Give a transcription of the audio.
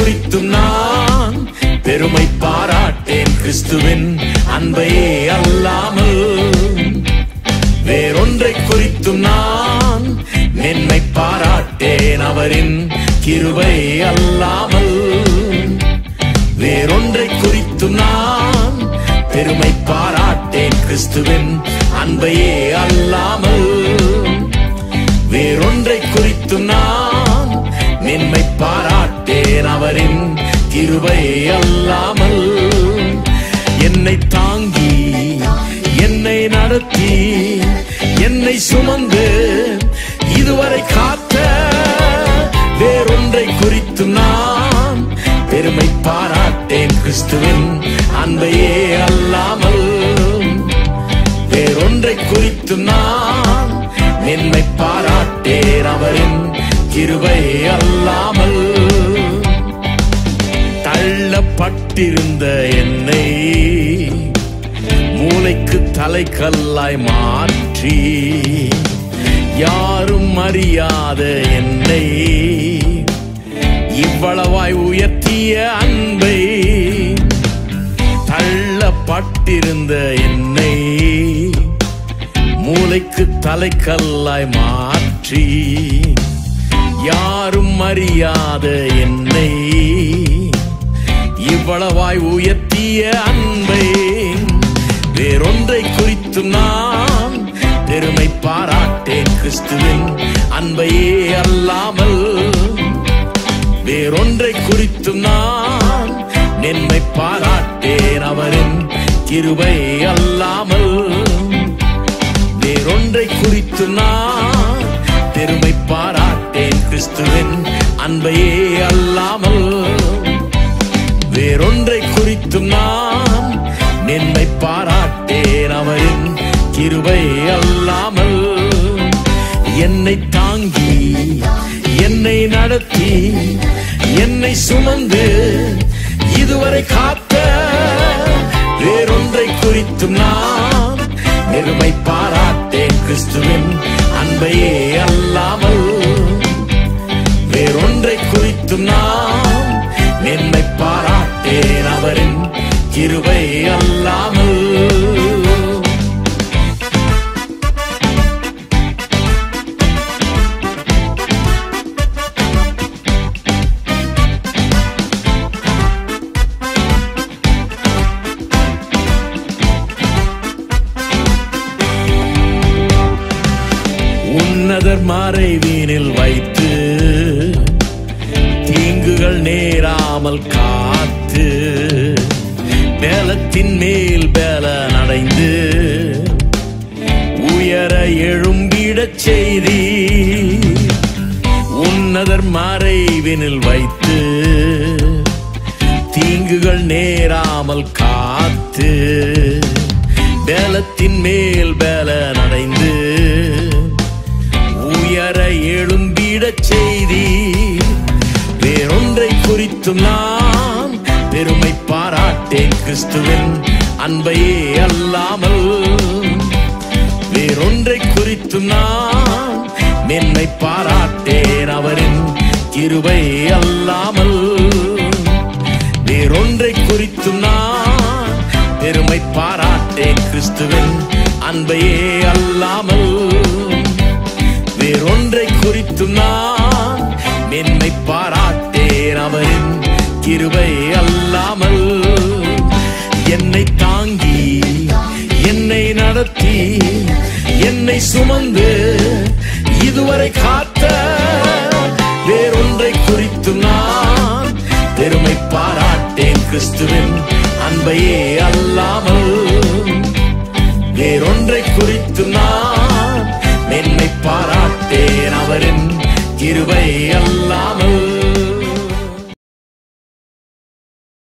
குறித்தும் நான் பெருமை பாராட்டேன் கிறிஸ்துவின் அன்பையே அல்லாமல் வேறொன்றை குறித்தும் நான் மென்மை பாராட்டேன் அவரின் கிருபை அல்லாமல் வேறொன்றை குறித்தும் நான் பெருமை பாராட்டேன் கிறிஸ்துவின் அன்பையே அல்லாமல் வேறொன்றை குறித்தும் நான் மென்மை பாராட்டேன் அவரின் கிருபை அல்லாமல் என்னை தாங்கி என்னை நடத்தி என்னை சுமந்து இதுவரை காத்த வேறொன்றை குறித்து நான் பெருமை பாராட்டேன் கிறிஸ்துவின் அன்பையே அல்லாமல் வேறொன்றை குறித்து நான் என்னை பாராட்டேன் அவரின் கிருபை அல்லாமல் தள்ளப்பட்டிருந்த என்னை மூளைக்கு தலைக்கல்லாய் மாற்றி யாரும் அறியாத என்னை இவ்வளவாய் உயர்த்திய அன்பை தள்ளப்பட்டிருந்த என்னை மூளைக்கு தலைக்கல்லாய் மாற்றி யாரும் அறியாத என்னை இவ்வளவாய் உயர்த்திய அன்பை வேறொன்றை குறித்து நான் பெருமை பாராட்டேன் கிறிஸ்துவின் அன்பையே அல்லாமல் வேறொன்றை குறித்து நான் நென்மை பாராட்டேன் அவரின் கிருபை அல்லாமல் வேறொன்றை குறித்து நான் பெருமை பாராட்டேன் கிறிஸ்துவின் அன்பையே அல்லாமல் வேறொன்றை குறித்தும் நான் நென்மை பாராட்டேன் அவரின் கிருபை அல்லாமல் என்னை தாங்கி என்னை நடத்தி என்னை சுமந்து இதுவரை காத்த வேறொன்றை குறித்தும் நான் பெருமை பாராட்டேன் கிறிஸ்துவின் அன்பையே அல்லாமல் வேறொன்றை குறித்தும் நான் என்னை பாராட்டேன் அவரின் கிருபை அல்லாமல் உன்னதர் மறைவீனில் வைத்து தீங்குகள் நேராமல் காத்து பேலத்தின் மேல் பேலன் அடைந்து உயர எழும்பிடச் செய்தி உன்னதர் மறைவினில் வைத்து தீங்குகள் நேராமல் காத்து பேலத்தின் மேல் பேலன் அடைந்து உயர எழும்பிடச் செய்தி வேறொன்றை குறித்தும் நான் பெருமை பாராட்டேன் கிறிஸ்துவின் அன்பையே அல்லாமல் வேறொன்றை குறித்தும் நான் மென்மை பாராட்டேன் அவரின் கிருபை அல்லாமல் வேறொன்றை குறித்தும் நான் பெருமை பாராட்டேன் கிறிஸ்துவின் அன்பையே அல்லாமல் வேறொன்றை குறித்தும் நான் மென்மை பாராட்டேன் அவரின் கிருபை அல்லாமல் என்னை தாங்கி என்னை நடத்தி என்னை சுமந்து இதுவரை காத்த வேறொன்றை குறித்தும் நான் பெருமை பாராட்டேன் கிறிஸ்துவின் அன்பையே அல்லாமல் வேறொன்றை குறித்து நான் மென்மை பாராட்டேன் அவரின் கிருபை அல்ல